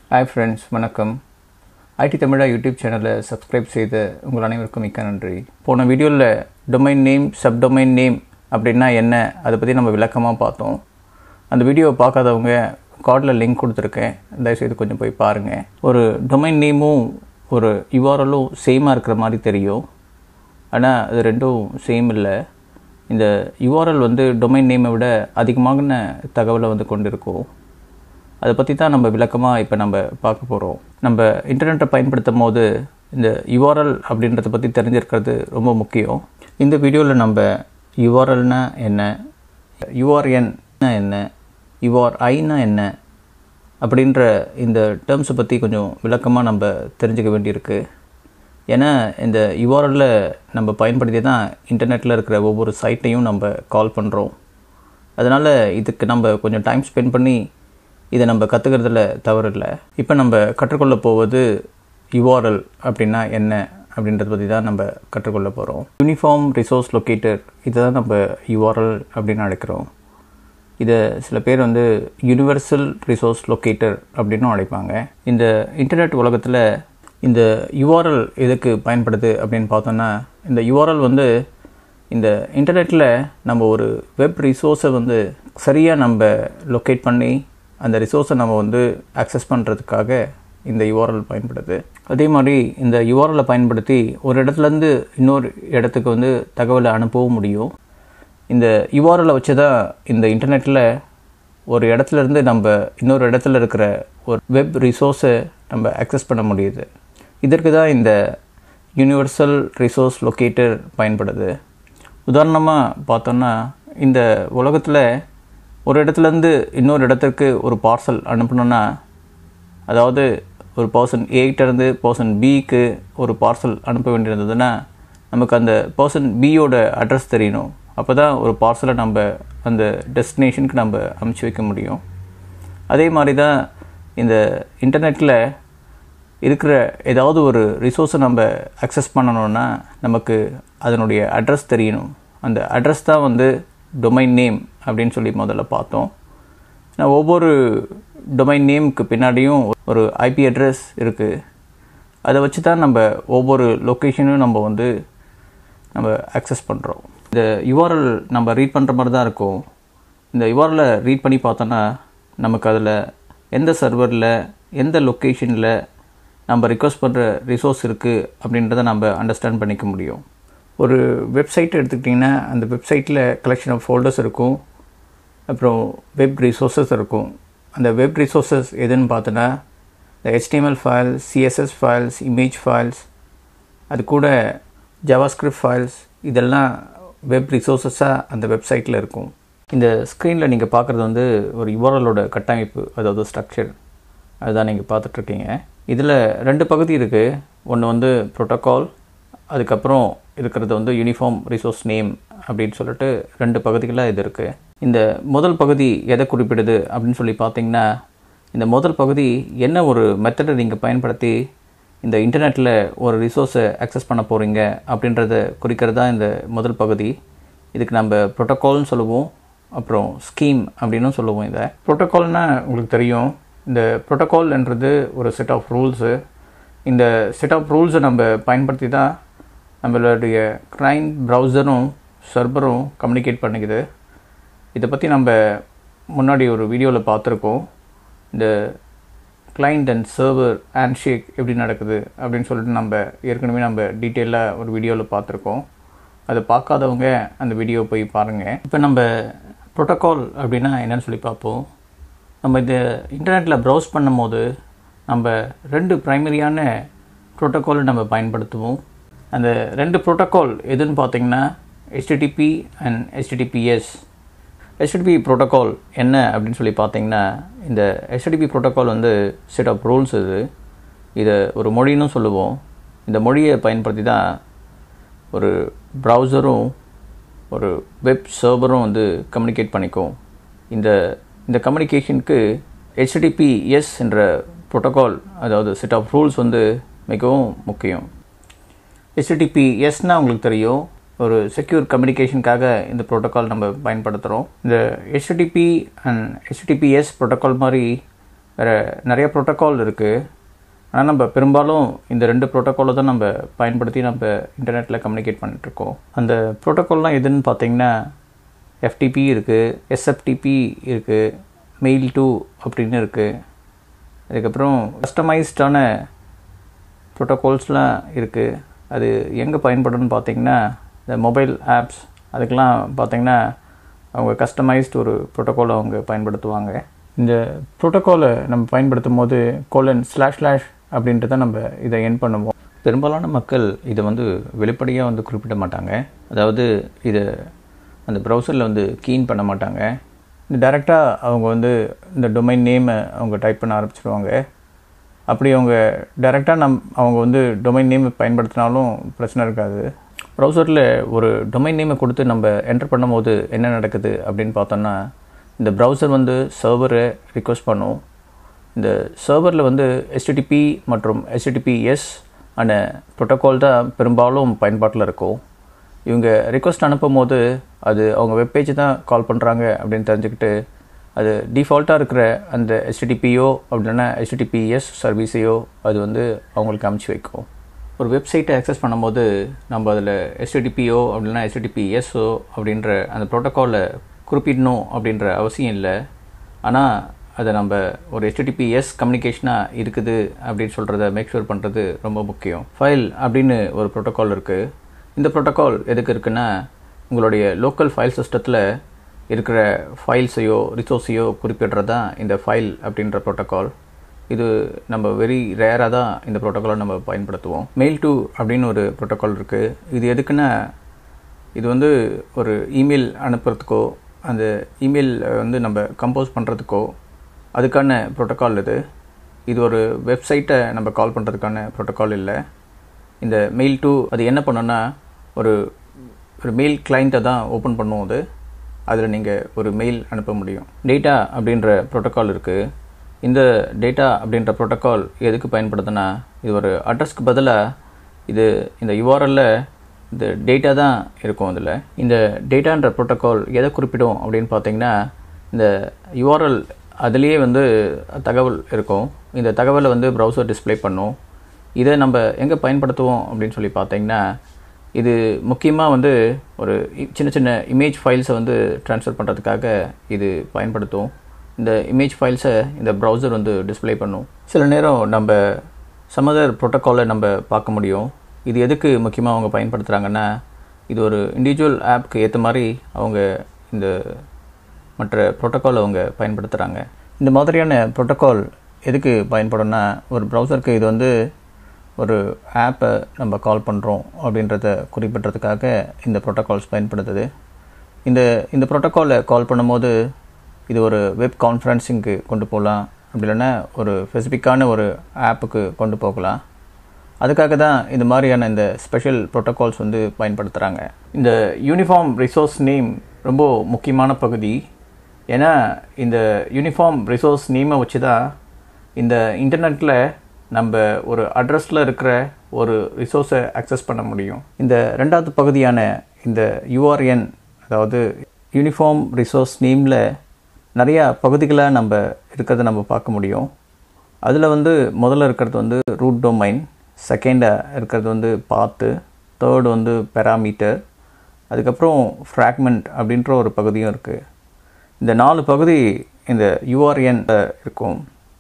hi friends வணக்கம் IT Tamizha YouTube சேனலை subscribe செய்த உங்கள் அனைவருக்கும் மிக்க நன்றி போன வீடியோவில் டொமைன் நேம் சப்டொமைன் நேம் அப்படின்னா என்ன அதை பற்றி நம்ம விளக்கமாக பார்த்தோம் அந்த வீடியோவை பார்க்காதவங்க கார்டில் லிங்க் கொடுத்துருக்கேன் தயவுசெய்து கொஞ்சம் போய் பாருங்கள் ஒரு டொமைன் நேமும் ஒரு யுஆர்எலும் சேமாக இருக்கிற மாதிரி தெரியும் ஆனால் அது ரெண்டும் சேம் இல்லை இந்த யுஆர்எல் வந்து டொமைன் நேமை விட அதிகமான தகவலை வந்து கொண்டிருக்கும் அதை பற்றி தான் நம்ம விளக்கமாக இப்போ நம்ம பார்க்க போகிறோம் நம்ம இன்டர்நெட்டை பயன்படுத்தும் போது இந்த யுஆர்எல் அப்படின்றத பற்றி தெரிஞ்சிருக்கிறது ரொம்ப முக்கியம் இந்த வீடியோவில் நம்ம யுஆர்எல்னா என்ன யுஆர்என்னா என்ன யுஆர்ஐனா என்ன அப்படின்ற இந்த டேர்ம்ஸை பற்றி கொஞ்சம் விளக்கமாக நம்ம தெரிஞ்சுக்க வேண்டியிருக்கு ஏன்னா இந்த யுஆர்எல்ல நம்ம பயன்படுத்தி தான் இன்டர்நெட்டில் இருக்கிற ஒவ்வொரு சைட்டையும் நம்ம கால் பண்ணுறோம் அதனால் இதுக்கு நம்ம கொஞ்சம் டைம் ஸ்பெண்ட் பண்ணி இதை நம்ம கற்றுக்கிறதுல தவறு இல்லை இப்போ நம்ம கற்றுக்கொள்ள போவது யுஆர்எல் அப்படின்னா என்ன அப்படின்றத பற்றி தான் நம்ம கற்றுக்கொள்ள போகிறோம் யூனிஃபார்ம் ரிசோர்ஸ் லொக்கேட்டர் இதை தான் நம்ம யுஆர்எல் அப்படின்னு அழைக்கிறோம் இதை சில பேர் வந்து யூனிவர்சல் ரிசோர்ஸ் லொக்கேட்டர் அப்படின்னும் அழைப்பாங்க இந்த இன்டர்நெட் உலகத்தில் இந்த யுஆர்எல் எதுக்கு பயன்படுது அப்படின்னு பார்த்தோன்னா இந்த யுஆர்எல் வந்து இந்த இன்டர்நெட்டில் நம்ம ஒரு வெப் ரிசோர்ஸை வந்து சரியாக நம்ம லொக்கேட் பண்ணி அந்த ரிசோர்ஸை நம்ம வந்து ஆக்சஸ் பண்ணுறதுக்காக இந்த யுஆர்எல் பயன்படுது அதே மாதிரி இந்த யுஆர்எலை பயன்படுத்தி ஒரு இடத்துலேருந்து இன்னொரு இடத்துக்கு வந்து தகவலை அனுப்பவும் முடியும் இந்த யுஆர்எலை வச்சு தான் இந்த இன்டர்நெட்டில் ஒரு இடத்துலேருந்து நம்ம இன்னொரு இடத்துல இருக்கிற ஒரு வெப் ரிசோர்ஸை நம்ம ஆக்சஸ் பண்ண முடியுது இதற்கு தான் இந்த யூனிவர்சல் ரிசோர்ஸ் லொக்கேட்டர் பயன்படுது உதாரணமாக பார்த்தோன்னா இந்த உலகத்தில் ஒரு இடத்துலேருந்து இன்னொரு இடத்துக்கு ஒரு பார்சல் அனுப்பணுன்னா அதாவது ஒரு பர்சன் ஏகிட்டேருந்து பர்சன் பிக்கு ஒரு பார்சல் அனுப்ப வேண்டியிருந்ததுன்னா நமக்கு அந்த பர்சன் பியோட அட்ரஸ் தெரியணும் அப்போ தான் ஒரு பார்சலை நம்ம அந்த டெஸ்டினேஷனுக்கு நம்ம அமுச்சு வைக்க முடியும் அதே மாதிரி தான் இந்த இன்டர்நெட்டில் இருக்கிற ஏதாவது ஒரு ரிசோர்ஸை நம்ம அக்சஸ் பண்ணணுன்னா நமக்கு அதனுடைய அட்ரஸ் தெரியணும் அந்த அட்ரஸ் தான் வந்து டொமைன் நேம் அப்படின்னு சொல்லி முதல்ல பார்த்தோம் நான் ஒவ்வொரு டொமைன் நேமுக்கு பின்னாடியும் ஒரு ஐபி அட்ரஸ் இருக்குது அதை வச்சு தான் நம்ம ஒவ்வொரு லொக்கேஷனும் நம்ம வந்து நம்ம அக்சஸ் பண்ணுறோம் இந்த யுஆர்எல் நம்ம ரீட் பண்ணுற மாதிரி தான் இருக்கும் இந்த யுஆர்எலை ரீட் பண்ணி பார்த்தோன்னா நமக்கு அதில் எந்த சர்வரில் எந்த லொக்கேஷனில் நம்ம ரிக்வஸ்ட் பண்ணுற ரிசோர்ஸ் இருக்குது அப்படின்றத நம்ம அண்டர்ஸ்டாண்ட் பண்ணிக்க முடியும் ஒரு வெப்சைட் எடுத்துக்கிட்டிங்கன்னா அந்த வெப்சைட்டில் கலெக்ஷன் ஆஃப் ஃபோல்டர்ஸ் இருக்கும் அப்புறம் வெப் ரிசோர்ஸஸ் இருக்கும் அந்த வெப் ரிசோர்ஸஸ் எதுன்னு பார்த்தோன்னா இந்த HTML files CSS files image files அது கூட ஜவாஸ்கிரிப்ட் ஃபைல்ஸ் இதெல்லாம் வெப் ரிசோர்ஸஸாக அந்த வெப்சைட்டில் இருக்கும் இந்த ஸ்க்ரீனில் நீங்கள் பார்க்குறது வந்து ஒரு யுவரலோட கட்டமைப்பு அதாவது ஸ்ட்ரக்சர் அதுதான் நீங்கள் பார்த்துட்ருக்கீங்க இதில் ரெண்டு பகுதி இருக்குது ஒன்று வந்து ப்ரோட்டோகால் அதுக்கப்புறம் இருக்கிறது வந்து யூனிஃபார்ம் ரிசோர்ஸ் நேம் அப்படின்னு சொல்லிட்டு ரெண்டு பகுதிகளாக இது இருக்குது இந்த முதல் பகுதி எதை குறிப்பிடுது அப்படின்னு சொல்லி பார்த்தீங்கன்னா இந்த முதல் பகுதி என்ன ஒரு மெத்தடை நீங்கள் பயன்படுத்தி இந்த இன்டர்நெட்டில் ஒரு ரிசோர்ஸை அக்சஸ் பண்ண போகிறீங்க அப்படின்றத குறிக்கிறது தான் இந்த முதல் பகுதி இதுக்கு நம்ம ப்ரோட்டோகால்னு சொல்லுவோம் அப்புறம் ஸ்கீம் அப்படின்னும் சொல்லுவோம் இதை ப்ரோட்டோகால்னால் உங்களுக்கு தெரியும் இந்த ப்ரோட்டோகால்ன்றது ஒரு செட் ஆஃப் ரூல்ஸு இந்த செட் ஆஃப் ரூல்ஸை நம்ம பயன்படுத்தி தான் நம்மளுடைய க்ளைண்ட் ப்ரௌசரும் சர்வரும் கம்யூனிகேட் பண்ணிக்குது இதை பற்றி நம்ம முன்னாடி ஒரு வீடியோவில் பார்த்துருக்கோம் இந்த client and server handshake எப்படி நடக்குது அப்படின்னு சொல்லிட்டு நம்ம ஏற்கனவே நம்ம டீட்டெயிலாக ஒரு வீடியோவில் பார்த்துருக்கோம் அதை பார்க்காதவங்க அந்த வீடியோ போய் பாருங்கள் இப்போ நம்ம ப்ரோட்டோகால் அப்படின்னா என்னன்னு சொல்லி பார்ப்போம் நம்ம இந்த இன்டர்நெட்டில் ப்ரௌஸ் பண்ணும் போது நம்ம ரெண்டு ப்ரைமரியான ப்ரோட்டோகாலை நம்ம பயன்படுத்துவோம் அந்த ரெண்டு ப்ரோட்டோகால் எதுன்னு பார்த்தீங்கன்னா HTTP and HTTPS HTTP protocol என்ன அப்படின்னு சொல்லி பார்த்தீங்கன்னா இந்த ஹெச்டிடிபி ப்ரோட்டோகால் வந்து செட் ஆஃப் ரூல்ஸ் இது இதை ஒரு மொழின்னு சொல்லுவோம் இந்த மொழியை பயன்படுத்தி தான் ஒரு ப்ரௌசரும் ஒரு வெப் சர்வரும் வந்து கம்யூனிகேட் பண்ணிக்கும் இந்த இந்த கம்யூனிகேஷனுக்கு ஹெச்டிடிபிஎஸ் என்ற ப்ரோட்டோகால் அதாவது செட் ஆஃப் ரூல்ஸ் வந்து மிகவும் முக்கியம் ஹெச்டிடிபிஎஸ்னால் உங்களுக்கு தெரியும் ஒரு செக்யூர் கம்யூனிகேஷனுக்காக இந்த ப்ரோட்டோக்கால் நம்ம பயன்படுத்துகிறோம் இந்த ஹெச்டிடிபி அண்ட் ஹெச்டிடிபிஎஸ் ப்ரோட்டோக்கால் மாதிரி வேறு நிறைய ப்ரோட்டோக்கால் இருக்குது ஆனால் நம்ம பெரும்பாலும் இந்த ரெண்டு ப்ரோட்டோக்காலை தான் நம்ம பயன்படுத்தி நம்ம இன்டர்நெட்டில் கம்யூனிகேட் பண்ணிகிட்ருக்கோம் அந்த ப்ரோட்டோக்கால்லாம் எதுன்னு பார்த்தீங்கன்னா எஃப்டிபி இருக்குது எஸ்எஃப்டிபி இருக்குது மெயில் டூ அப்படின்னு இருக்குது அதுக்கப்புறம் கஸ்டமைஸ்டான ப்ரோட்டோகால்ஸ்லாம் இருக்குது அது எங்கே பயன்படும்னு பார்த்தீங்கன்னா இந்த மொபைல் ஆப்ஸ் அதுக்கெலாம் பார்த்தீங்கன்னா அவங்க கஸ்டமைஸ்டு ஒரு ப்ரோட்டோகாலை அவங்க பயன்படுத்துவாங்க இந்த ப்ரோட்டோகாலை நம்ம பயன்படுத்தும் போது கோலன் ஸ்லாஷ் ஸ்லாஷ் அப்படின்ட்டு தான் நம்ம இதை என் பண்ணுவோம் பெரும்பாலான மக்கள் இதை வந்து வெளிப்படையாக வந்து குறிப்பிட மாட்டாங்க அதாவது இதை அந்த ப்ரௌசரில் வந்து கீன் பண்ண மாட்டாங்க டேரெக்டாக அவங்க வந்து இந்த டொமைன் நேமை அவங்க டைப் பண்ண ஆரம்பிச்சிருவாங்க அப்படி அவங்க டைரெக்டாக நம் அவங்க வந்து டொமைன் நேம் பயன்படுத்தினாலும் பிரச்சனை இருக்காது ப்ரௌசரில் ஒரு டொமைன் நேமை கொடுத்து நம்ம என்டர் பண்ணும்போது என்ன நடக்குது அப்படின்னு பார்த்தோன்னா இந்த ப்ரௌசர் வந்து சர்வரை ரிக்வஸ்ட் பண்ணும் இந்த சர்வரில் வந்து எஸ்டிடிபி மற்றும் எஸ்டிடிபிஎஸ் அண்ட் ப்ரோட்டோகால் தான் பெரும்பாலும் பயன்பாட்டில் இருக்கும் இவங்க ரிக்வஸ்ட் அனுப்பும் போது அது அவங்க வெப்பேஜ் தான் கால் பண்ணுறாங்க அப்படின்னு தெரிஞ்சுக்கிட்டு அது டிஃபால்ட்டாக இருக்கிற அந்த எஸ்டிடிபியோ அப்படின்னா எஸ்டிடிபிஎஸ் சர்வீஸையோ அது வந்து அவங்களுக்கு அமுச்சு வைக்கும் ஒரு வெப்சைட்டை ஆக்சஸ் பண்ணும்போது நம்ம அதில் எஸ்டிடிபியோ அப்படின்னா எஸ்டிடிபிஎஸ்ஓ அப்படின்ற அந்த ப்ரோட்டோக்காலை குறிப்பிடணும் அப்படின்ற அவசியம் இல்லை ஆனால் அதை நம்ம ஒரு எஸ்டிடிபிஎஸ் கம்யூனிகேஷனாக இருக்குது அப்படின்னு சொல்கிறத மேக் ஷூர் பண்ணுறது ரொம்ப முக்கியம் ஃபைல் அப்படின்னு ஒரு ப்ரோட்டோக்கால் இருக்குது இந்த ப்ரோட்டோக்கால் எதுக்கு இருக்குன்னா உங்களுடைய லோக்கல் ஃபைல் சிஸ்டத்தில் இருக்கிற ஃபைல்ஸையோ ரிசோர்ஸையோ குறிப்பிடுறது தான் இந்த ஃபைல் அப்படின்ற ப்ரோட்டோக்கால் இது நம்ம வெரி ரேராக தான் இந்த ப்ரோட்டோக்காலை நம்ம பயன்படுத்துவோம் மெயில் டு அப்படின்னு ஒரு ப்ரோட்டோக்கால் இருக்குது இது எதுக்குன்னா இது வந்து ஒரு இமெயில் அனுப்புறதுக்கோ அந்த இமெயில் வந்து நம்ம கம்போஸ் பண்ணுறதுக்கோ அதுக்கான ப்ரோட்டோக்கால் இது இது ஒரு வெப்சைட்டை நம்ம கால் பண்ணுறதுக்கான ப்ரோட்டோக்கால் இல்லை இந்த மெயில் டு அது என்ன பண்ணுன்னா ஒரு ஒரு மெயில் கிளைண்ட்டை தான் ஓப்பன் பண்ணும் அது அதில் நீங்கள் ஒரு மெயில் அனுப்ப முடியும் டேட்டா அப்படின்ற ப்ரோட்டோக்கால் இருக்குது இந்த டேட்டா அப்படின்ற ப்ரோட்டோக்கால் எதுக்கு பயன்படுதுன்னா இது ஒரு அட்ரஸ்க்கு பதிலாக இது இந்த யுஆர்எல்ல இந்த டேட்டா தான் இருக்கும் அதில் இந்த டேட்டான்ற ப்ரோட்டோக்கால் எதை குறிப்பிடும் அப்படின்னு பார்த்தீங்கன்னா இந்த யுஆர்எல் அதுலேயே வந்து தகவல் இருக்கும் இந்த தகவலை வந்து ப்ரௌசர் டிஸ்பிளே பண்ணும் இதை நம்ம எங்கே பயன்படுத்துவோம் அப்படின்னு சொல்லி பார்த்தீங்கன்னா இது முக்கியமாக வந்து ஒரு சின்ன சின்ன இமேஜ் ஃபைல்ஸை வந்து ட்ரான்ஸ்ஃபர் பண்ணுறதுக்காக இது பயன்படுத்தும் இந்த இமேஜ் ஃபைல்ஸை இந்த ப்ரௌசர் வந்து டிஸ்பிளே பண்ணும் சில நேரம் நம்ம சமதர் ப்ரோட்டோக்காலை நம்ம பார்க்க முடியும் இது எதுக்கு முக்கியமாக அவங்க பயன்படுத்துகிறாங்கன்னா இது ஒரு இண்டிவிஜுவல் ஆப்க்கு ஏற்ற மாதிரி அவங்க இந்த மற்ற ப்ரோட்டோக்கால் அவங்க பயன்படுத்துகிறாங்க இந்த மாதிரியான ப்ரோட்டோக்கால் எதுக்கு பயன்படும்னா ஒரு ப்ரௌசருக்கு இது வந்து ஒரு ஆப்பை நம்ம கால் பண்ணுறோம் அப்படின்றத குறிப்பிட்றதுக்காக இந்த ப்ரோட்டோகால்ஸ் பயன்படுத்துது இந்த இந்த ப்ரோட்டோக்காலை கால் பண்ணும்போது இது ஒரு வெப் கான்ஃபரன்சிங்க்கு கொண்டு போகலாம் அப்படி இல்லைன்னா ஒரு ஸ்பெசிஃபிக்கான ஒரு ஆப்புக்கு கொண்டு போகலாம் அதுக்காக தான் இந்த மாதிரியான இந்த ஸ்பெஷல் ப்ரோட்டோகால்ஸ் வந்து பயன்படுத்துகிறாங்க இந்த யூனிஃபார்ம் ரிசோர்ஸ் நேம் ரொம்ப முக்கியமான பகுதி ஏன்னா இந்த யூனிஃபார்ம் ரிசோர்ஸ் நேமை வச்சு தான் இந்த இன்டர்நெட்டில் நம்ம ஒரு அட்ரஸில் இருக்கிற ஒரு ரிசோர்ஸை அக்சஸ் பண்ண முடியும் இந்த ரெண்டாவது பகுதியான இந்த யூஆர்என் அதாவது யூனிஃபார்ம் ரிசோர்ஸ் நேமில் நிறையா பகுதிகளாக நம்ம இருக்கிறத நம்ம பார்க்க முடியும் அதில் வந்து முதல்ல இருக்கிறது வந்து ரூட் டொமைன் செகண்டாக இருக்கிறது வந்து பாத்து தேர்டு வந்து பெராமீட்டர் அதுக்கப்புறம் ஃப்ராக்மெண்ட் அப்படின்ற ஒரு பகுதியும் இருக்குது இந்த நாலு பகுதி இந்த யூஆர்என் இருக்கும்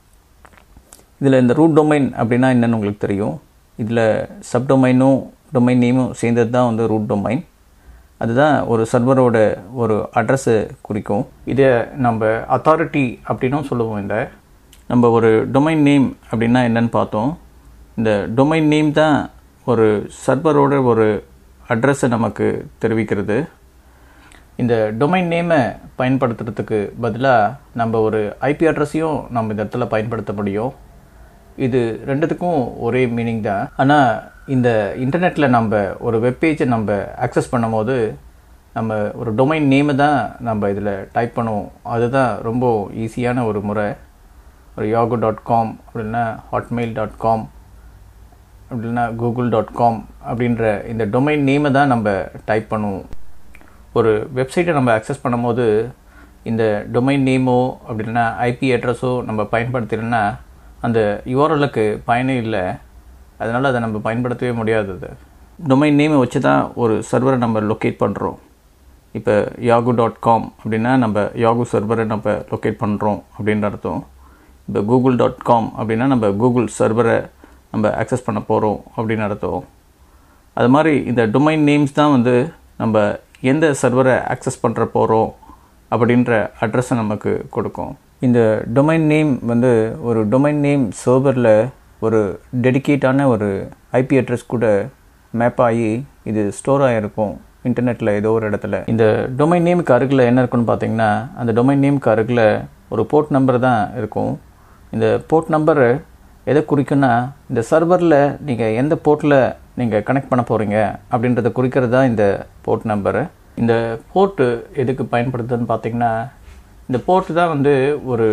இதில் இந்த ரூட் டொமைன் அப்படின்னா என்னென்னு உங்களுக்கு தெரியும் இதில் சப் டொமைனும் டொமைன் நேமும் சேர்ந்தது தான் வந்து ரூட் டொமைன் அதுதான் ஒரு சர்வரோட ஒரு அட்ரஸை குறிக்கும் இதை நம்ம அத்தாரிட்டி அப்படின்னும் சொல்லுவோம் இந்த நம்ம ஒரு டொமைன் நேம் அப்படின்னா என்னன்னு பார்த்தோம் இந்த டொமைன் நேம் தான் ஒரு சர்வரோட ஒரு அட்ரஸை நமக்கு தெரிவிக்கிறது இந்த டொமைன் நேமை பயன்படுத்துறதுக்கு பதிலாக நம்ம ஒரு ஐபி அட்ரஸையும் நம்ம இந்த இடத்துல பயன்படுத்த முடியும் இது ரெண்டுத்துக்கும் ஒரே மீனிங் தான் ஆனால் இந்த இன்டர்நெட்டில் நம்ம ஒரு வெப்பேஜை நம்ம ஆக்சஸ் பண்ணும்போது நம்ம ஒரு டொமைன் நேமை தான் நம்ம இதில் டைப் பண்ணுவோம் அதுதான் ரொம்ப ஈஸியான ஒரு முறை ஒரு யாகு டாட் காம் அப்படின்னா ஹாட்மெயில் டாட் காம் அப்படின்னா கூகுள் டாட் காம் அப்படின்ற இந்த டொமைன் நேமை தான் நம்ம டைப் பண்ணுவோம் ஒரு வெப்சைட்டை நம்ம அக்சஸ் பண்ணும்போது இந்த டொமைன் நேமோ அப்படின்னா ஐபி அட்ரஸோ நம்ம பயன்படுத்தலைன்னா அந்த யூஆர்எல்லுக்கு பயனே இல்லை அதனால் அதை நம்ம பயன்படுத்தவே முடியாதது டொமைன் நேமை வச்சு தான் ஒரு சர்வரை நம்ம லொக்கேட் பண்ணுறோம் இப்போ யாகு டாட் காம் அப்படின்னா நம்ம யாகு சர்வரை நம்ம லொக்கேட் பண்ணுறோம் அப்படின்ற அர்த்தம் இப்போ கூகுள் டாட் காம் அப்படின்னா நம்ம கூகுள் சர்வரை நம்ம ஆக்சஸ் பண்ண போகிறோம் அப்படின்னு அர்த்தம் அது மாதிரி இந்த டொமைன் நேம்ஸ் தான் வந்து நம்ம எந்த சர்வரை ஆக்சஸ் பண்ணுற போகிறோம் அப்படின்ற அட்ரஸை நமக்கு கொடுக்கும் இந்த டொமைன் நேம் வந்து ஒரு டொமைன் நேம் சர்வரில் ஒரு டெடிக்கேட்டான ஒரு ஐபி அட்ரஸ் கூட மேப் ஆகி இது ஸ்டோர் ஆகிருக்கும் இன்டர்நெட்டில் ஏதோ ஒரு இடத்துல இந்த டொமைன் நேமுக்கு அருகில் என்ன இருக்குன்னு பார்த்தீங்கன்னா அந்த டொமைன் நேமுக்கு அருகில் ஒரு போர்ட் நம்பர் தான் இருக்கும் இந்த போர்ட் நம்பரு எதை குறிக்குன்னா இந்த சர்வரில் நீங்கள் எந்த போர்ட்டில் நீங்கள் கனெக்ட் பண்ண போகிறீங்க அப்படின்றத குறிக்கிறது தான் இந்த போர்ட் நம்பரு இந்த போர்ட்டு எதுக்கு பயன்படுத்துதுன்னு பார்த்தீங்கன்னா இந்த போர்ட்டு தான் வந்து ஒரு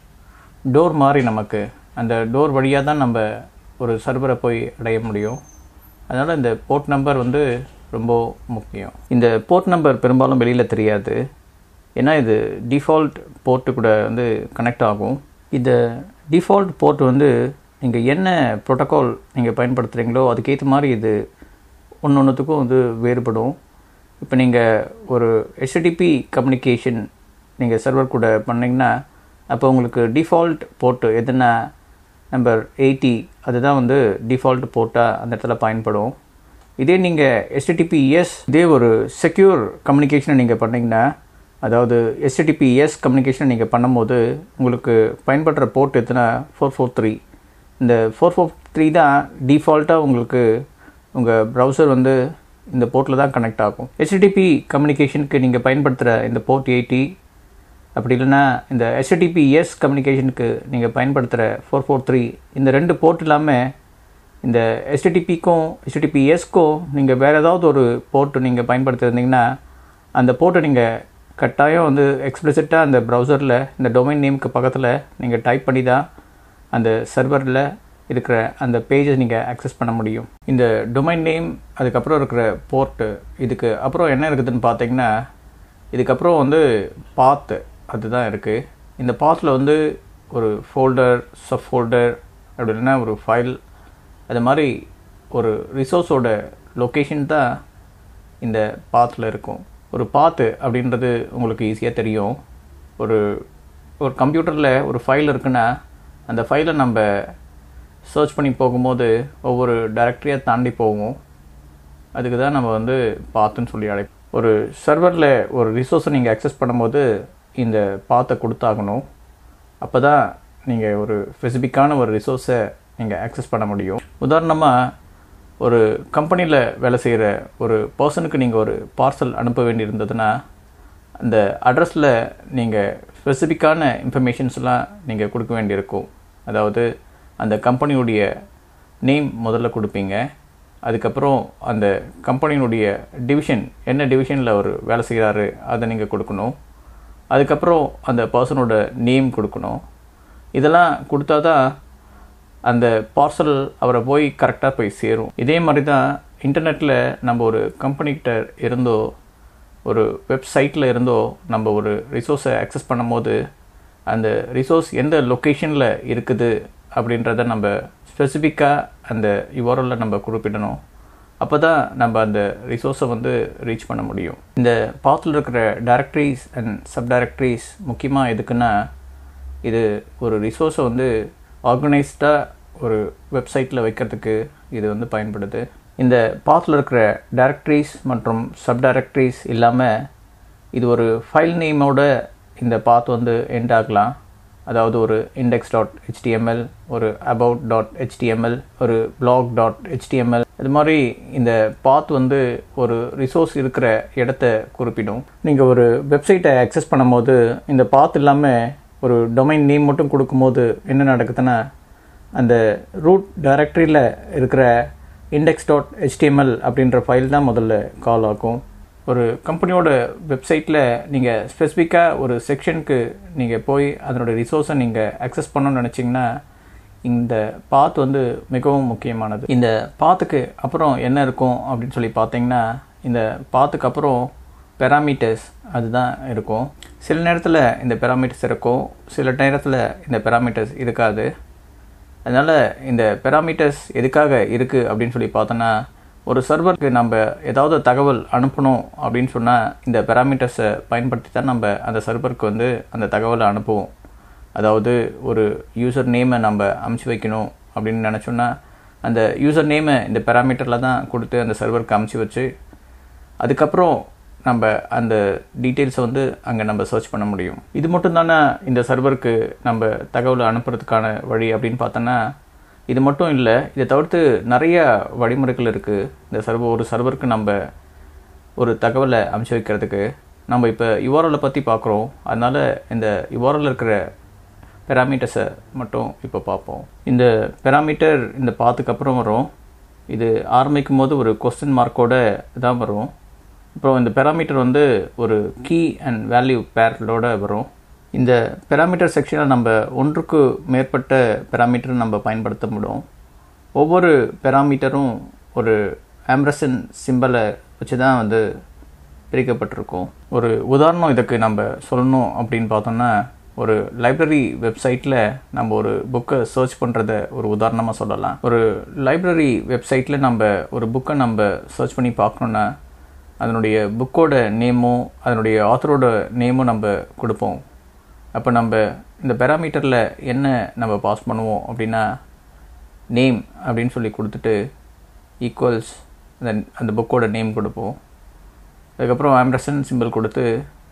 டோர் மாதிரி நமக்கு அந்த டோர் வழியாக தான் நம்ம ஒரு சர்வரை போய் அடைய முடியும் அதனால் இந்த போர்ட் நம்பர் வந்து ரொம்ப முக்கியம் இந்த போர்ட் நம்பர் பெரும்பாலும் வெளியில் தெரியாது ஏன்னா இது டிஃபால்ட் போர்ட்டு கூட வந்து கனெக்ட் ஆகும் இந்த டிஃபால்ட் போர்ட் வந்து நீங்கள் என்ன ப்ரோட்டோகால் நீங்கள் பயன்படுத்துகிறீங்களோ அதுக்கேற்ற மாதிரி இது ஒன்று ஒன்றுத்துக்கும் வந்து வேறுபடும் இப்போ நீங்கள் ஒரு ஹெச்டிபி கம்யூனிகேஷன் நீங்கள் சர்வர் கூட பண்ணிங்கன்னா அப்போ உங்களுக்கு டிஃபால்ட் போர்ட்டு எதுனா நம்பர் எயிட்டி அதுதான் வந்து டிஃபால்ட் போர்ட்டாக அந்த இடத்துல பயன்படும் இதே நீங்கள் எஸ்டிடிபிஎஸ் இதே ஒரு செக்யூர் கம்யூனிகேஷனை நீங்கள் பண்ணிங்கன்னா அதாவது எஸ்டிடிபிஎஸ் கம்யூனிகேஷன் நீங்கள் பண்ணும்போது உங்களுக்கு பயன்படுற போர்ட் எத்தனை ஃபோர் ஃபோர் த்ரீ இந்த ஃபோர் ஃபோர் த்ரீ தான் டிஃபால்ட்டாக உங்களுக்கு உங்கள் ப்ரௌசர் வந்து இந்த போர்ட்டில் தான் கனெக்ட் ஆகும் ஹெச்டிடிபி கம்யூனிகேஷனுக்கு நீங்கள் பயன்படுத்துகிற இந்த போர்ட் எயிட்டி அப்படி இல்லைன்னா இந்த எஸ்டிடிபிஎஸ் கம்யூனிகேஷனுக்கு நீங்கள் பயன்படுத்துகிற ஃபோர் ஃபோர் த்ரீ இந்த ரெண்டு போர்ட் இல்லாமல் இந்த எஸ்டிடிபிக்கும் எஸ்டிடிபிஎஸ்க்கும் நீங்கள் வேறு ஏதாவது ஒரு போர்ட்டு நீங்கள் பயன்படுத்திருந்தீங்கன்னா அந்த போர்ட்டை நீங்கள் கட்டாயம் வந்து எக்ஸ்பிளிசிட்டாக அந்த ப்ரௌசரில் இந்த டொமைன் நேமுக்கு பக்கத்தில் நீங்கள் டைப் பண்ணி தான் அந்த சர்வரில் இருக்கிற அந்த பேஜை நீங்கள் ஆக்சஸ் பண்ண முடியும் இந்த டொமைன் நேம் அதுக்கப்புறம் இருக்கிற போர்ட்டு இதுக்கு அப்புறம் என்ன இருக்குதுன்னு பார்த்தீங்கன்னா இதுக்கப்புறம் வந்து பாத்து அதுதான் இருக்குது இந்த பாத்தில் வந்து ஒரு ஃபோல்டர் சப் ஃபோல்டர் அப்படி இல்லைன்னா ஒரு ஃபைல் அது மாதிரி ஒரு ரிசோர்ஸோட லொக்கேஷன் தான் இந்த பாத்தில் இருக்கும் ஒரு பாத்து அப்படின்றது உங்களுக்கு ஈஸியாக தெரியும் ஒரு ஒரு கம்ப்யூட்டரில் ஒரு ஃபைல் இருக்குன்னா அந்த ஃபைலை நம்ம சர்ச் பண்ணி போகும்போது ஒவ்வொரு டைரக்டரியாக தாண்டி போவோம் அதுக்கு தான் நம்ம வந்து பாத்துன்னு சொல்லி அழைப்போம் ஒரு சர்வரில் ஒரு ரிசோர்ஸை நீங்கள் அக்சஸ் பண்ணும்போது இந்த பாத்தை கொடுத்தாகணும் அப்போ தான் நீங்கள் ஒரு ஸ்பெசிஃபிக்கான ஒரு ரிசோர்ஸை நீங்கள் ஆக்சஸ் பண்ண முடியும் உதாரணமாக ஒரு கம்பெனியில் வேலை செய்கிற ஒரு பர்சனுக்கு நீங்கள் ஒரு பார்சல் அனுப்ப வேண்டியிருந்ததுன்னா அந்த அட்ரஸில் நீங்கள் ஸ்பெசிஃபிக்கான இன்ஃபர்மேஷன்ஸ்லாம் நீங்கள் கொடுக்க வேண்டியிருக்கும் அதாவது அந்த கம்பெனியுடைய நேம் முதல்ல கொடுப்பீங்க அதுக்கப்புறம் அந்த கம்பெனியினுடைய டிவிஷன் என்ன டிவிஷனில் அவர் வேலை செய்கிறாரு அதை நீங்கள் கொடுக்கணும் அதுக்கப்புறம் அந்த பர்சனோட நேம் கொடுக்கணும் இதெல்லாம் கொடுத்தா தான் அந்த பார்சல் அவரை போய் கரெக்டாக போய் சேரும் இதே மாதிரி தான் இன்டர்நெட்டில் நம்ம ஒரு கம்பெனிக்கிட்ட இருந்தோ ஒரு வெப்சைட்டில் இருந்தோ நம்ம ஒரு ரிசோர்ஸை அக்சஸ் பண்ணும்போது அந்த ரிசோர்ஸ் எந்த லொக்கேஷனில் இருக்குது அப்படின்றத நம்ம ஸ்பெசிஃபிக்காக அந்த யுவரில் நம்ம குறிப்பிடணும் அப்போ தான் நம்ம அந்த ரிசோர்ஸை வந்து ரீச் பண்ண முடியும் இந்த பாத்தில் இருக்கிற டைரக்டரிஸ் அண்ட் சப் டைரக்டரிஸ் முக்கியமாக எதுக்குன்னா இது ஒரு ரிசோர்ஸை வந்து ஆர்கனைஸ்டாக ஒரு வெப்சைட்டில் வைக்கிறதுக்கு இது வந்து பயன்படுது இந்த பாத்தில் இருக்கிற டைரக்டரிஸ் மற்றும் சப் டைரக்டரிஸ் இல்லாமல் இது ஒரு ஃபைல் நேமோட இந்த பாத் வந்து எண்ட் ஆகலாம் அதாவது ஒரு இண்டெக்ஸ் டாட் ஹெச்டிஎம்எல் ஒரு அபவுட் டாட் ஹெச்டிஎம்எல் ஒரு பிளாக் டாட் ஹெச்டிஎம்எல் இது மாதிரி இந்த பாத் வந்து ஒரு ரிசோர்ஸ் இருக்கிற இடத்த குறிப்பிடும் நீங்கள் ஒரு வெப்சைட்டை அக்சஸ் பண்ணும்போது இந்த பாத் இல்லாமல் ஒரு டொமைன் நேம் மட்டும் கொடுக்கும்போது என்ன நடக்குதுன்னா அந்த ரூட் டைரக்டரியில் இருக்கிற இண்டெக்ஸ் டாட் ஹெச்டிஎம்எல் அப்படின்ற ஃபைல் தான் முதல்ல கால் ஆகும் ஒரு கம்பெனியோட வெப்சைட்டில் நீங்கள் ஸ்பெசிஃபிக்காக ஒரு செக்ஷனுக்கு நீங்கள் போய் அதனோட ரிசோர்ஸை நீங்கள் அக்சஸ் பண்ணணும்னு நினச்சிங்கன்னா இந்த பாத் வந்து மிகவும் முக்கியமானது இந்த பாத்துக்கு அப்புறம் என்ன இருக்கும் அப்படின்னு சொல்லி பார்த்தீங்கன்னா இந்த பாத்துக்கு அப்புறம் பெராமீட்டர்ஸ் அதுதான் இருக்கும் சில நேரத்தில் இந்த பெராமீட்டர்ஸ் இருக்கும் சில நேரத்தில் இந்த பெராமீட்டர்ஸ் இருக்காது அதனால் இந்த பெராமீட்டர்ஸ் எதுக்காக இருக்குது அப்படின்னு சொல்லி பார்த்தோன்னா ஒரு சர்வருக்கு நம்ம ஏதாவது தகவல் அனுப்பணும் அப்படின்னு சொன்னால் இந்த பெராமீட்டர்ஸை பயன்படுத்தி தான் நம்ம அந்த சர்வருக்கு வந்து அந்த தகவலை அனுப்புவோம் அதாவது ஒரு யூசர் நேமை நம்ம அமுச்சு வைக்கணும் அப்படின்னு நினச்சோன்னா அந்த யூசர் நேமை இந்த பெராமீட்டரில் தான் கொடுத்து அந்த சர்வருக்கு அமுச்சு வச்சு அதுக்கப்புறம் நம்ம அந்த டீட்டெயில்ஸை வந்து அங்கே நம்ம சர்ச் பண்ண முடியும் இது மட்டும் தானே இந்த சர்வருக்கு நம்ம தகவலை அனுப்புறதுக்கான வழி அப்படின்னு பார்த்தோன்னா இது மட்டும் இல்லை இதை தவிர்த்து நிறைய வழிமுறைகள் இருக்குது இந்த சர்வர் ஒரு சர்வருக்கு நம்ம ஒரு தகவலை அமுச்சு வைக்கிறதுக்கு நம்ம இப்போ யுவாரலை பற்றி பார்க்குறோம் அதனால் இந்த யுவாரலில் இருக்கிற பெராமீட்டர்ஸை மட்டும் இப்போ பார்ப்போம் இந்த பெராமீட்டர் இந்த பாத்துக்கு அப்புறம் வரும் இது ஆரம்பிக்கும் போது ஒரு கொஸ்டின் மார்க்கோட தான் வரும் அப்புறம் இந்த பெராமீட்டர் வந்து ஒரு கீ அண்ட் வேல்யூ பேரோட வரும் இந்த பெராமீட்டர் செக்ஷனில் நம்ம ஒன்றுக்கு மேற்பட்ட பெராமீட்டர் நம்ம பயன்படுத்த முடியும் ஒவ்வொரு பெராமீட்டரும் ஒரு ஆம்ரசன் சிம்பலை வச்சு தான் வந்து பிரிக்கப்பட்டிருக்கும் ஒரு உதாரணம் இதுக்கு நம்ம சொல்லணும் அப்படின்னு பார்த்தோம்னா ஒரு லைப்ரரி வெப்சைட்டில் நம்ம ஒரு புக்கை சர்ச் பண்ணுறத ஒரு உதாரணமாக சொல்லலாம் ஒரு லைப்ரரி வெப்சைட்டில் நம்ம ஒரு புக்கை நம்ம சர்ச் பண்ணி பார்க்கணுன்னா அதனுடைய புக்கோட நேமும் அதனுடைய ஆத்தரோட நேமும் நம்ம கொடுப்போம் அப்போ நம்ம இந்த பேராமீட்டரில் என்ன நம்ம பாஸ் பண்ணுவோம் அப்படின்னா நேம் அப்படின்னு சொல்லி கொடுத்துட்டு ஈக்குவல்ஸ் அந்த அந்த புக்கோட நேம் கொடுப்போம் அதுக்கப்புறம் ஆம்ரசன் சிம்பிள் கொடுத்து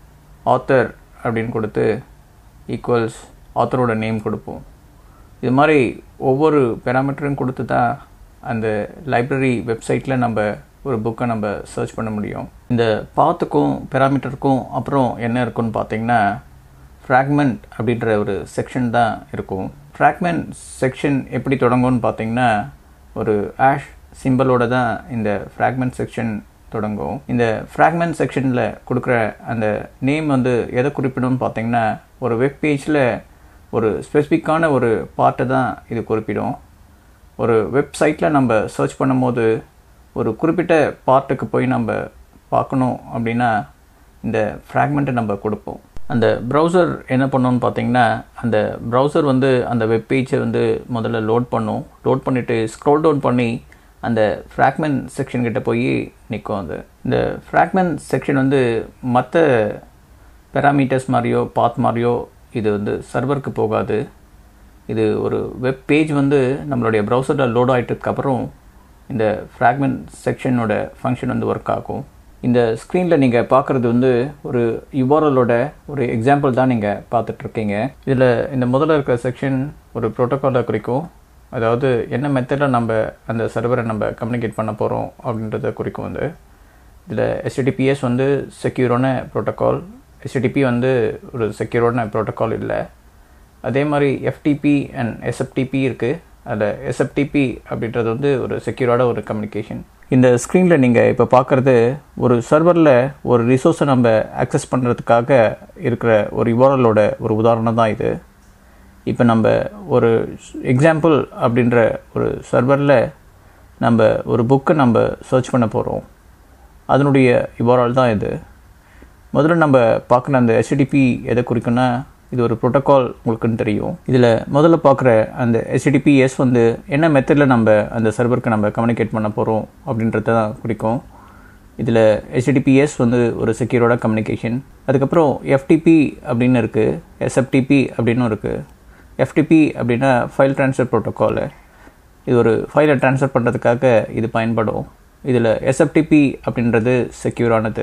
ஆத்தர் அப்படின்னு கொடுத்து ஈக்குவல்ஸ் ஆத்தரோட நேம் கொடுப்போம் இது மாதிரி ஒவ்வொரு பேராமீட்டரும் கொடுத்து தான் அந்த லைப்ரரி வெப்சைட்டில் நம்ம ஒரு புக்கை நம்ம சர்ச் பண்ண முடியும் இந்த பாத்துக்கும் பேராமீட்டருக்கும் அப்புறம் என்ன இருக்குன்னு பார்த்தீங்கன்னா ஃப்ராக்மெண்ட் அப்படின்ற ஒரு செக்ஷன் தான் இருக்கும் ஃப்ராக்மெண்ட் செக்ஷன் எப்படி தொடங்கும்னு பார்த்தீங்கன்னா ஒரு ஆஷ் சிம்பிளோட தான் இந்த ஃப்ராக்மெண்ட் செக்ஷன் தொடங்கும் இந்த ஃப்ராக்மெண்ட் செக்ஷனில் கொடுக்குற அந்த நேம் வந்து எதை குறிப்பிடும்னு பார்த்தீங்கன்னா ஒரு வெப் பேஜில் ஒரு ஸ்பெசிஃபிக்கான ஒரு பார்ட்டை தான் இது குறிப்பிடும் ஒரு வெப்சைட்டில் நம்ம சர்ச் பண்ணும்போது ஒரு குறிப்பிட்ட பார்ட்டுக்கு போய் நம்ம பார்க்கணும் அப்படின்னா இந்த ஃப்ராக்மெண்ட்டை நம்ம கொடுப்போம் அந்த ப்ரௌசர் என்ன பண்ணோன்னு பார்த்தீங்கன்னா அந்த ப்ரௌசர் வந்து அந்த வெப் பேஜை வந்து முதல்ல லோட் பண்ணும் லோட் பண்ணிவிட்டு ஸ்க்ரோல் டவுன் பண்ணி அந்த ஃப்ராக்மெண்ட் செக்ஷன் கிட்ட போய் நிற்கும் அது இந்த ஃப்ராக்மெண்ட் செக்ஷன் வந்து மற்ற பெராமீட்டர்ஸ் மாதிரியோ பாத் மாதிரியோ இது வந்து சர்வருக்கு போகாது இது ஒரு வெப் பேஜ் வந்து நம்மளுடைய ப்ரௌசரில் லோட் ஆகிட்டதுக்கப்புறம் இந்த ஃப்ராக்மெண்ட் செக்ஷனோட ஃபங்க்ஷன் வந்து ஒர்க் ஆகும் இந்த ஸ்க்ரீனில் நீங்கள் பார்க்குறது வந்து ஒரு யுவாரலோட ஒரு எக்ஸாம்பிள் தான் நீங்கள் பார்த்துட்ருக்கீங்க இதில் இந்த முதல்ல இருக்கிற செக்ஷன் ஒரு ப்ரோட்டோக்காலை குறிக்கும் அதாவது என்ன மெத்தடில் நம்ம அந்த சர்வரை நம்ம கம்யூனிகேட் பண்ண போகிறோம் அப்படின்றத குறிக்கும் வந்து இதில் எஸ்டிடிபிஎஸ் வந்து செக்யூரான ப்ரோட்டோக்கால் எஸ்டிடிபி வந்து ஒரு செக்யூரான ப்ரோட்டோக்கால் இல்லை அதே மாதிரி எஃப்டிபி அண்ட் எஸ்எஃப்டிபி இருக்குது அதில் எஸ்எஃப்டிபி அப்படின்றது வந்து ஒரு செக்யூரான ஒரு கம்யூனிகேஷன் இந்த ஸ்க்ரீனில் நீங்கள் இப்போ பார்க்குறது ஒரு சர்வரில் ஒரு ரிசோர்ஸை நம்ம ஆக்சஸ் பண்ணுறதுக்காக இருக்கிற ஒரு யுவாரலோட ஒரு உதாரணம் தான் இது இப்போ நம்ம ஒரு எக்ஸாம்பிள் அப்படின்ற ஒரு சர்வரில் நம்ம ஒரு புக்கை நம்ம சர்ச் பண்ண போகிறோம் அதனுடைய யுவாரல் தான் இது முதல்ல நம்ம பார்க்குற அந்த ஹெச்டிபி எதை குறிக்குன்னா இது ஒரு ப்ரோட்டோக்கால் உங்களுக்குன்னு தெரியும் இதில் முதல்ல பார்க்குற அந்த ஹெச்டிபிஎஸ் வந்து என்ன மெத்தடில் நம்ம அந்த சர்வருக்கு நம்ம கம்யூனிகேட் பண்ண போகிறோம் அப்படின்றத தான் குறிக்கும் இதில் ஹெச்டிபிஎஸ் வந்து ஒரு செக்யூரோட கம்யூனிகேஷன் அதுக்கப்புறம் எஃப்டிபி அப்படின்னு இருக்குது எஸ்எஃப்டிபி அப்படின்னு இருக்குது எஃப்டிபி அப்படின்னா ஃபைல் ட்ரான்ஸ்ஃபர் ப்ரோட்டோக்கால் இது ஒரு ஃபைலை ட்ரான்ஸ்ஃபர் பண்ணுறதுக்காக இது பயன்படும் இதில் எஸ்எஃப்டிபி அப்படின்றது செக்யூரானது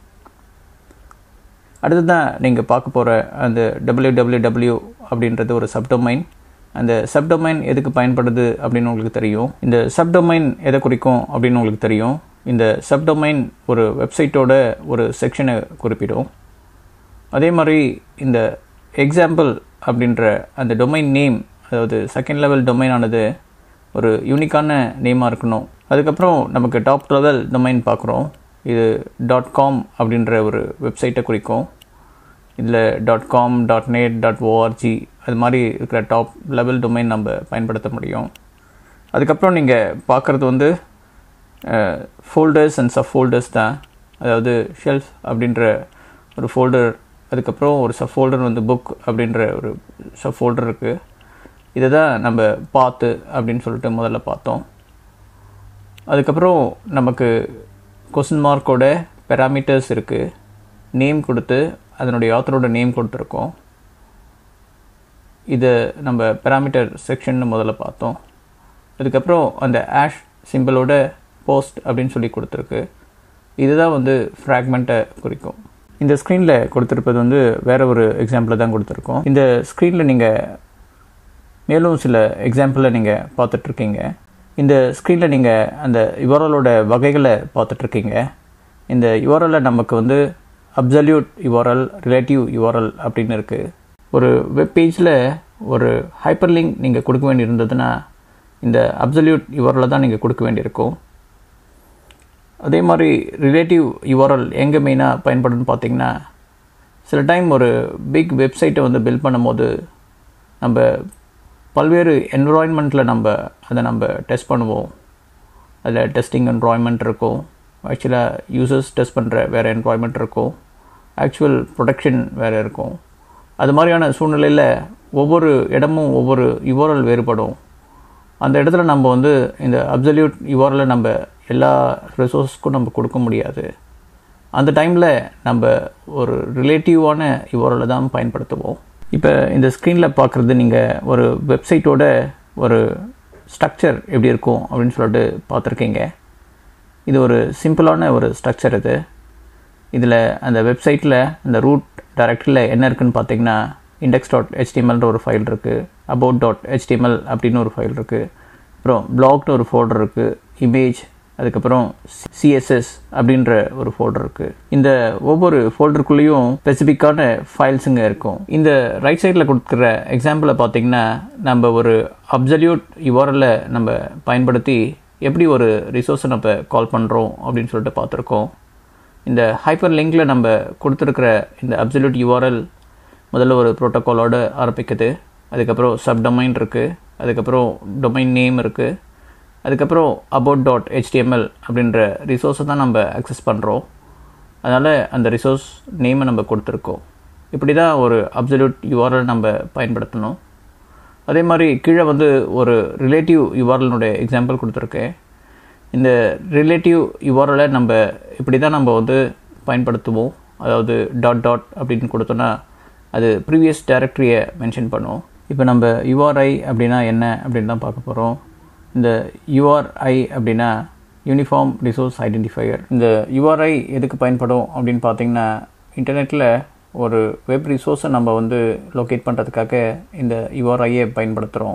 அடுத்து தான் நீங்கள் பார்க்க போகிற அந்த டபிள்யூ டபிள்யூ டபிள்யூ அப்படின்றது ஒரு சப்டொமைன் அந்த சப்டொமைன் எதுக்கு பயன்படுது அப்படின்னு உங்களுக்கு தெரியும் இந்த சப்டொமைன் எதை குறிக்கும் அப்படின்னு உங்களுக்கு தெரியும் இந்த சப்டொமைன் ஒரு வெப்சைட்டோட ஒரு செக்ஷனை குறிப்பிடும் அதே மாதிரி இந்த எக்ஸாம்பிள் அப்படின்ற அந்த டொமைன் நேம் அதாவது செகண்ட் லெவல் டொமைன் ஆனது ஒரு யூனிக்கான நேமாக இருக்கணும் அதுக்கப்புறம் நமக்கு டாப் லெவல் டொமைன் பார்க்குறோம் இது டாட் காம் அப்படின்ற ஒரு வெப்சைட்டை குறிக்கும் இதில் dot com dot net dot ORG அது மாதிரி இருக்கிற டாப் லெவல் டொமைன் நம்ம பயன்படுத்த முடியும் அதுக்கப்புறம் நீங்கள் பார்க்குறது வந்து ஃபோல்டர்ஸ் அண்ட் சப் ஃபோல்டர்ஸ் தான் அதாவது ஷெல்ஃப் அப்படின்ற ஒரு ஃபோல்டர் அதுக்கப்புறம் ஒரு சப் ஃபோல்டர் வந்து புக் அப்படின்ற ஒரு சப் ஃபோல்டர் இருக்குது இதை தான் நம்ம பார்த்து அப்படின்னு சொல்லிட்டு முதல்ல பார்த்தோம் அதுக்கப்புறம் நமக்கு கொஸ்டின் மார்க்கோட பெராமீட்டர்ஸ் இருக்குது நேம் கொடுத்து அதனுடைய ஆத்தரோட நேம் கொடுத்துருக்கோம் இதை நம்ம பெராமீட்டர் செக்ஷன் முதல்ல பார்த்தோம் அதுக்கப்புறம் அந்த ஆஷ் சிம்பிளோட போஸ்ட் அப்படின்னு சொல்லி கொடுத்துருக்கு இதுதான் வந்து ஃப்ராக்மெண்ட்டை குறிக்கும் இந்த ஸ்க்ரீனில் கொடுத்துருப்பது வந்து வேற ஒரு எக்ஸாம்பிள் தான் கொடுத்துருக்கோம் இந்த ஸ்க்ரீனில் நீங்கள் மேலும் சில எக்ஸாம்பிளை நீங்கள் பார்த்துட்ருக்கீங்க இந்த ஸ்க்ரீனில் நீங்கள் அந்த யுவரலோட வகைகளை பார்த்துட்ருக்கீங்க இந்த யுவரலில் நமக்கு வந்து அப்சல்யூட் யுவரல் ரிலேட்டிவ் யுவரல் அப்படின்னு இருக்குது ஒரு வெப் பேஜில் ஒரு ஹைப்பர் லிங்க் நீங்கள் கொடுக்க வேண்டியிருந்ததுன்னா இந்த அப்சல்யூட் யுவரலில் தான் நீங்கள் கொடுக்க வேண்டியிருக்கும் அதே மாதிரி ரிலேட்டிவ் யுவரல் எங்கே மெயினாக பயன்படுன்னு பார்த்தீங்கன்னா சில டைம் ஒரு பிக் வெப்சைட்டை வந்து பில்ட் பண்ணும்போது நம்ம பல்வேறு என்வரான்மெண்ட்டில் நம்ம அதை நம்ம டெஸ்ட் பண்ணுவோம் அதில் டெஸ்டிங் என்வாய்மெண்ட் இருக்கும் ஆக்சுவலாக யூசர்ஸ் டெஸ்ட் பண்ணுற வேறு என்வாய்மெண்ட் இருக்கும் ஆக்சுவல் ப்ரொடக்ஷன் வேறு இருக்கும் அது மாதிரியான சூழ்நிலையில் ஒவ்வொரு இடமும் ஒவ்வொரு யுவரல் வேறுபடும் அந்த இடத்துல நம்ம வந்து இந்த அப்சல்யூட் யுவரலை நம்ம எல்லா ரிசோர்ஸ்க்கும் நம்ம கொடுக்க முடியாது அந்த டைமில் நம்ம ஒரு ரிலேட்டிவான யுவரலை தான் பயன்படுத்துவோம் இப்போ இந்த ஸ்க்ரீனில் பார்க்குறது நீங்கள் ஒரு வெப்சைட்டோட ஒரு ஸ்ட்ரக்சர் எப்படி இருக்கும் அப்படின்னு சொல்லிட்டு பார்த்துருக்கீங்க இது ஒரு சிம்பிளான ஒரு ஸ்ட்ரக்சர் இது இதில் அந்த வெப்சைட்டில் அந்த ரூட் டைரக்டரியில் என்ன இருக்குன்னு பார்த்தீங்கன்னா இண்டெக்ஸ் டாட் ஹெச்டிஎம்எல்ன்ற ஒரு ஃபைல் இருக்குது அபவுட் டாட் ஹெச்டிஎம்எல் அப்படின்னு ஒரு ஃபைல் இருக்குது அப்புறம் பிளாக்னு ஒரு ஃபோல்டர் இருக்குது இமேஜ் அதுக்கப்புறம் சிஎஸ்எஸ் அப்படின்ற ஒரு ஃபோல்டர் இருக்குது இந்த ஒவ்வொரு ஃபோல்டருக்குள்ளேயும் ஸ்பெசிஃபிக்கான ஃபைல்ஸுங்க இருக்கும் இந்த ரைட் சைடில் கொடுக்குற எக்ஸாம்பிளை பார்த்தீங்கன்னா நம்ம ஒரு அப்சல்யூட் யுவரில் நம்ம பயன்படுத்தி எப்படி ஒரு ரிசோர்ஸை நம்ம கால் பண்ணுறோம் அப்படின்னு சொல்லிட்டு பார்த்துருக்கோம் இந்த ஹைப்பர் லிங்கில் நம்ம கொடுத்துருக்கிற இந்த அப்சல்யூட் யூஆர்எல் முதல்ல ஒரு ப்ரோட்டோக்காலோடு ஆரம்பிக்குது அதுக்கப்புறம் சப்டொமைன் இருக்குது அதுக்கப்புறம் டொமைன் நேம் இருக்குது அதுக்கப்புறம் அபவுட் டாட் ஹெச்டிஎம்எல் அப்படின்ற ரிசோர்ஸை தான் நம்ம அக்சஸ் பண்ணுறோம் அதனால் அந்த ரிசோர்ஸ் நேமை நம்ம கொடுத்துருக்கோம் இப்படி தான் ஒரு அப்சல்யூட் யூஆர்எல் நம்ம பயன்படுத்தணும் அதே மாதிரி கீழே வந்து ஒரு ரிலேட்டிவ் யுவாரலினுடைய எக்ஸாம்பிள் கொடுத்துருக்கேன் இந்த ரிலேட்டிவ் யுவாரலை நம்ம இப்படி தான் நம்ம வந்து பயன்படுத்துவோம் அதாவது டாட் டாட் அப்படின்னு கொடுத்தோன்னா அது ப்ரீவியஸ் டைரக்டரியை மென்ஷன் பண்ணும் இப்போ நம்ம யுஆர்ஐ அப்படின்னா என்ன அப்படின்னு தான் பார்க்க போகிறோம் இந்த யுஆர்ஐ அப்படின்னா யூனிஃபார்ம் ரிசோர்ஸ் ஐடென்டிஃபையர் இந்த யுஆர்ஐ எதுக்கு பயன்படும் அப்படின்னு பார்த்தீங்கன்னா இன்டர்நெட்டில் ஒரு வெப் ரிசோர்ஸை நம்ம வந்து லொக்கேட் பண்ணுறதுக்காக இந்த யுஆர்ஐயை பயன்படுத்துகிறோம்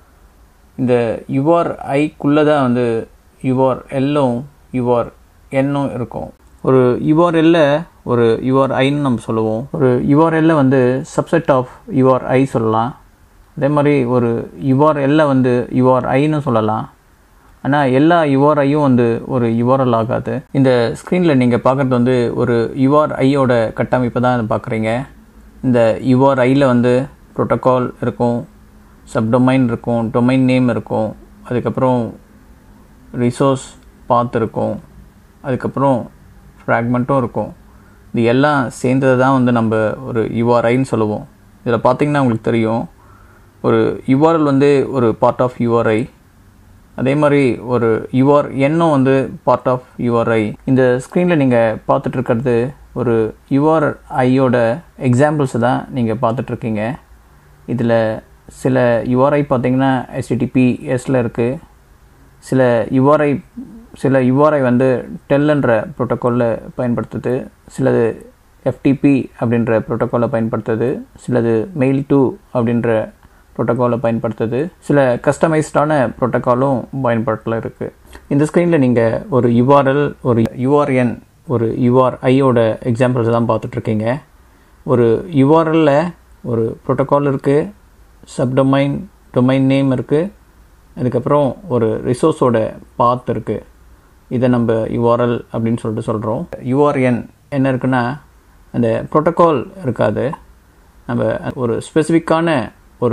இந்த யுஆர்ஐக்குள்ளே தான் வந்து யுஆர் எல்லும் யுஆர் எண்ணும் இருக்கும் ஒரு யுஆர்எல்ல ஒரு யுஆர்ஐன்னு நம்ம சொல்லுவோம் ஒரு யுஆர்எல்ல வந்து சப்செட் ஆஃப் யுஆர்ஐ சொல்லலாம் அதே மாதிரி ஒரு யுஆர்எல்ல வந்து யுஆர்ஐன்னு சொல்லலாம் ஆனால் எல்லா யுஆர்ஐயும் வந்து ஒரு யுஆர்எல் ஆகாது இந்த ஸ்க்ரீனில் நீங்கள் பார்க்குறது வந்து ஒரு யுஆர்ஐயோட கட்டமைப்பு தான் பார்க்குறீங்க இந்த யுஆர்ஐயில் வந்து ப்ரோட்டோகால் இருக்கும் சப்டொமைன் இருக்கும் டொமைன் நேம் இருக்கும் அதுக்கப்புறம் ரிசோர்ஸ் பாத் இருக்கும் அதுக்கப்புறம் ஃப்ராக்மெண்ட்டும் இருக்கும் இது எல்லாம் சேர்ந்தது தான் வந்து நம்ம ஒரு யுஆர்ஐன்னு சொல்லுவோம் இதில் பார்த்தீங்கன்னா உங்களுக்கு தெரியும் ஒரு யுஆர்எல் வந்து ஒரு பார்ட் ஆஃப் யுஆர்ஐ அதே மாதிரி ஒரு யுஆர் எண்ணும் வந்து பார்ட் ஆஃப் யுஆர்ஐ இந்த ஸ்க்ரீனில் நீங்கள் பார்த்துட்ருக்கிறது ஒரு யுஆர்ஐயோட எக்ஸாம்பிள்ஸ் தான் நீங்கள் பார்த்துட்ருக்கீங்க இதில் சில யுஆர்ஐ பார்த்தீங்கன்னா எஸ்டிடிபி எஸ்ல இருக்குது சில யுஆர்ஐ சில யுஆர்ஐ வந்து டெல்ன்ற ப்ரோட்டோக்காலில் பயன்படுத்துது சிலது எஃப்டிபி அப்படின்ற ப்ரோட்டோக்காலை பயன்படுத்துது சிலது மெயில் டூ அப்படின்ற ப்ரோட்டோக்காலை பயன்படுத்துது சில கஸ்டமைஸ்டான ப்ரோட்டோக்காலும் பயன்பாட்டில் இருக்குது இந்த ஸ்க்ரீனில் நீங்கள் ஒரு யுஆர்எல் ஒரு யுஆர்என் ஒரு யுஆர்ஐயோட எக்ஸாம்பிள்ஸ் தான் பார்த்துட்ருக்கீங்க ஒரு யுஆர்எல்ல ஒரு ப்ரோட்டோக்கால் இருக்குது சப்டொமைன் டொமைன் நேம் இருக்குது அதுக்கப்புறம் ஒரு ரிசோர்ஸோட பாத் இருக்குது இதை நம்ம யுஆர்எல் அப்படின்னு சொல்லிட்டு சொல்கிறோம் யுஆர்என் என்ன இருக்குன்னா அந்த ப்ரோட்டோக்கால் இருக்காது நம்ம ஒரு ஸ்பெசிஃபிக்கான ஒரு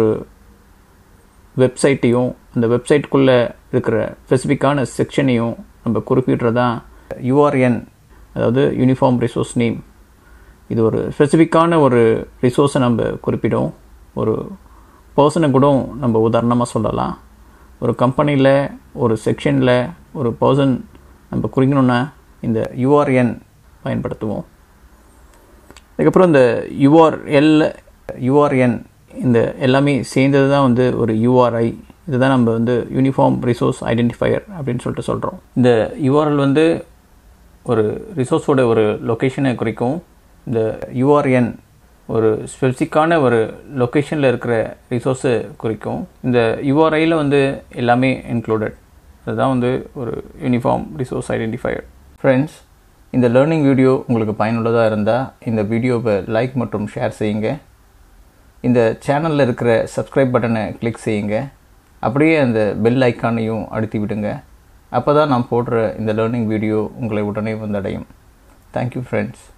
வெப்சைட்டையும் அந்த வெப்சைட்டுக்குள்ளே இருக்கிற ஸ்பெசிஃபிக்கான செக்ஷனையும் நம்ம குறிப்பிடுறதான் யுஆர்என் அதாவது யூனிஃபார்ம் ரிசோர்ஸ் நேம் இது ஒரு ஸ்பெசிஃபிக்கான ஒரு ரிசோர்ஸை நம்ம குறிப்பிடும் ஒரு பர்சனை கூட நம்ம உதாரணமாக சொல்லலாம் ஒரு கம்பெனியில் ஒரு செக்ஷனில் ஒரு பர்சன் நம்ம குறிக்கணுன்னா இந்த யூஆர்என் பயன்படுத்துவோம் அதுக்கப்புறம் இந்த யூஆர்எல் யூஆர்என் இந்த எல்லாமே சேர்ந்தது தான் வந்து ஒரு யூஆர்ஐ இதுதான் நம்ம வந்து யூனிஃபார்ம் ரிசோர்ஸ் ஐடென்டிஃபையர் அப்படின்னு சொல்லிட்டு சொல்கிறோம் இந்த யூஆர்எல் வந்து ஒரு ரிசோர்ஸோட ஒரு லொக்கேஷனை குறிக்கும் இந்த யூஆர்என் ஒரு ஸ்பெசிஃபிக்கான ஒரு லொக்கேஷனில் இருக்கிற ரிசோர்ஸை குறிக்கும் இந்த யூஆர்ஐயில் வந்து எல்லாமே இன்க்ளூடட் அதுதான் வந்து ஒரு யூனிஃபார்ம் ரிசோர்ஸ் ஐடென்டிஃபையர் ஃப்ரெண்ட்ஸ் இந்த லேர்னிங் வீடியோ உங்களுக்கு பயனுள்ளதாக இருந்தால் இந்த வீடியோவை லைக் மற்றும் ஷேர் செய்யுங்க இந்த சேனலில் இருக்கிற சப்ஸ்கிரைப் பட்டனை கிளிக் செய்யுங்க அப்படியே அந்த பெல் ஐக்கானையும் அழுத்தி விடுங்க அப்போ தான் நான் போடுற இந்த லேர்னிங் வீடியோ உங்களை உடனே வந்தடையும் தேங்க்யூ ஃப்ரெண்ட்ஸ்